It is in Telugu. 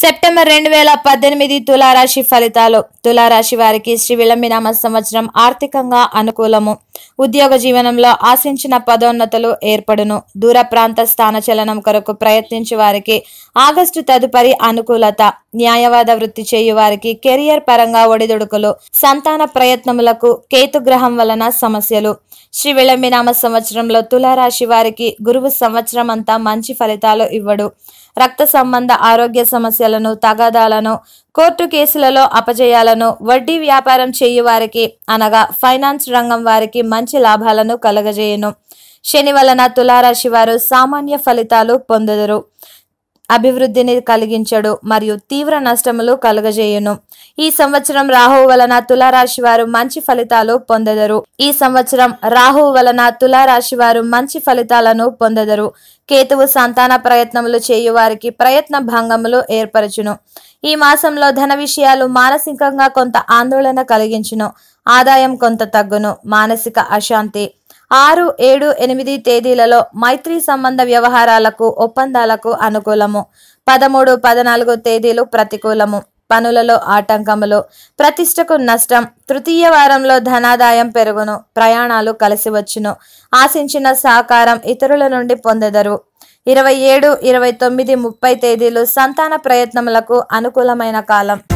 సెప్టెంబర్ రెండు వేల పద్దెనిమిది తులారాశి ఫలితాలు తులారాశి వారికి శ్రీ విలంబినామ సంవత్సరం ఆర్థికంగా అనుకూలము ఉద్యోగ జీవనంలో ఆశించిన పదోన్నతులు ఏర్పడును దూర ప్రాంత స్థాన చలనం కొరకు ప్రయత్నించే వారికి ఆగస్టు తదుపరి అనుకూలత న్యాయవాద వృత్తి చేయు వారికి కెరియర్ పరంగా ఒడిదుడుకులు సంతాన ప్రయత్నములకు కేతు గ్రహం వలన సమస్యలు శ్రీ విళంబినామ సంవత్సరంలో తులారాశి వారికి గురువు సంవత్సరం అంతా మంచి ఫలితాలు ఇవ్వడు రక్త సంబంధ ఆరోగ్య సమస్యలను తగాదాలను కోర్టు కేసులలో అపజయాలను వడ్డీ వ్యాపారం చేయు వారికి అనగా ఫైనాన్స్ రంగం వారికి మంచి లాభాలను కలగజేయును శని వలన తులారాశి వారు సామాన్య ఫలితాలు పొందుదురు అభివృద్ధిని కలిగించడు మరియు తీవ్ర నష్టములు కలుగజేయును ఈ సంవత్సరం రాహువు వలన తులారాశి వారు మంచి ఫలితాలు పొందెదరు ఈ సంవత్సరం రాహువు వలన తులారాశి వారు మంచి ఫలితాలను పొందెదరు కేతువు సంతాన ప్రయత్నములు చేయు వారికి ప్రయత్న భంగములు ఏర్పరచును ఈ మాసంలో ధన విషయాలు మానసికంగా కొంత ఆందోళన కలిగించును ఆదాయం కొంత తగ్గును మానసిక అశాంతి ఆరు ఏడు ఎనిమిది తేదీలలో మైత్రి సంబంధ వ్యవహారాలకు ఒప్పందాలకు అనుకూలము పదమూడు పద్నాలుగు తేదీలు ప్రతికూలము పనులలో ఆటంకములు ప్రతిష్టకు నష్టం తృతీయ వారంలో ధనాదాయం పెరుగును ప్రయాణాలు కలిసి వచ్చును ఆశించిన సహకారం ఇతరుల నుండి పొందెదరు ఇరవై ఏడు ఇరవై తొమ్మిది ముప్పై తేదీలు సంతాన ప్రయత్నములకు అనుకూలమైన కాలం